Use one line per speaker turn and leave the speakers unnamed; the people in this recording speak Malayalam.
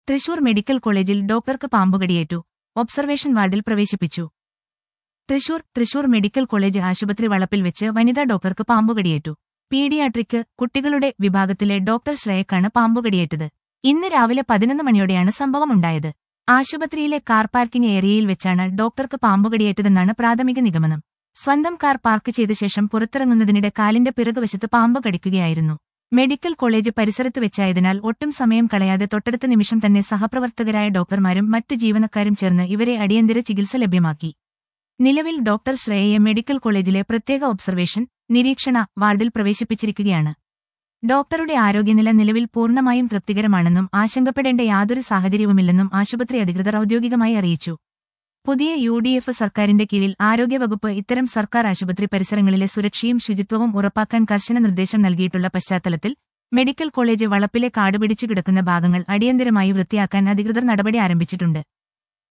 തൃശൂർ മെഡിക്കൽ കോളേജിൽ ഡോക്ടർക്ക് പാമ്പുകടിയേറ്റു ഒബ്സർവേഷൻ വാർഡിൽ പ്രവേശിപ്പിച്ചു തൃശൂർ തൃശൂർ മെഡിക്കൽ കോളേജ് ആശുപത്രി വളപ്പിൽ വെച്ച് വനിതാ ഡോക്ടർക്ക് പാമ്പുകടിയേറ്റു പീഡിയാട്രിക് കുട്ടികളുടെ വിഭാഗത്തിലെ ഡോക്ടർ ശ്രേയക്കാണ് പാമ്പുകടിയേറ്റത് ഇന്ന് രാവിലെ പതിനൊന്ന് മണിയോടെയാണ് സംഭവമുണ്ടായത് ആശുപത്രിയിലെ കാർ പാർക്കിംഗ് ഏരിയയിൽ വെച്ചാണ് ഡോക്ടർക്ക് പാമ്പുകടിയേറ്റതെന്നാണ് പ്രാഥമിക നിഗമനം സ്വന്തം കാർ പാർക്ക് ചെയ്ത ശേഷം പുറത്തിറങ്ങുന്നതിനിടെ കാലിന്റെ പിറകുവശത്ത് പാമ്പ് കടിക്കുകയായിരുന്നു മെഡിക്കൽ കോളേജ് പരിസരത്ത് വെച്ചായതിനാൽ ഒട്ടും സമയം കളയാതെ തൊട്ടടുത്ത നിമിഷം തന്നെ സഹപ്രവർത്തകരായ ഡോക്ടർമാരും മറ്റ് ജീവനക്കാരും ചേർന്ന് ഇവരെ അടിയന്തര ചികിത്സ ലഭ്യമാക്കി നിലവിൽ ഡോക്ടർ ശ്രേയയെ മെഡിക്കൽ കോളേജിലെ പ്രത്യേക ഒബ്സർവേഷൻ നിരീക്ഷണ വാർഡിൽ പ്രവേശിപ്പിച്ചിരിക്കുകയാണ് ഡോക്ടറുടെ ആരോഗ്യനില നിലവിൽ പൂർണ്ണമായും തൃപ്തികരമാണെന്നും ആശങ്കപ്പെടേണ്ട യാതൊരു സാഹചര്യവുമില്ലെന്നും ആശുപത്രി അധികൃതർ ഔദ്യോഗികമായി അറിയിച്ചു പുതിയ യു ഡി എഫ് സർക്കാരിന്റെ കീഴിൽ ആരോഗ്യവകുപ്പ് ഇത്തരം സർക്കാർ ആശുപത്രി പരിസരങ്ങളിലെ സുരക്ഷയും ശുചിത്വവും ഉറപ്പാക്കാൻ കർശന നിർദ്ദേശം നൽകിയിട്ടുള്ള പശ്ചാത്തലത്തിൽ മെഡിക്കൽ കോളേജ് വളപ്പിലെ കാടുപിടിച്ചു കിടക്കുന്ന ഭാഗങ്ങൾ അടിയന്തരമായി വൃത്തിയാക്കാൻ അധികൃതർ നടപടി ആരംഭിച്ചിട്ടുണ്ട്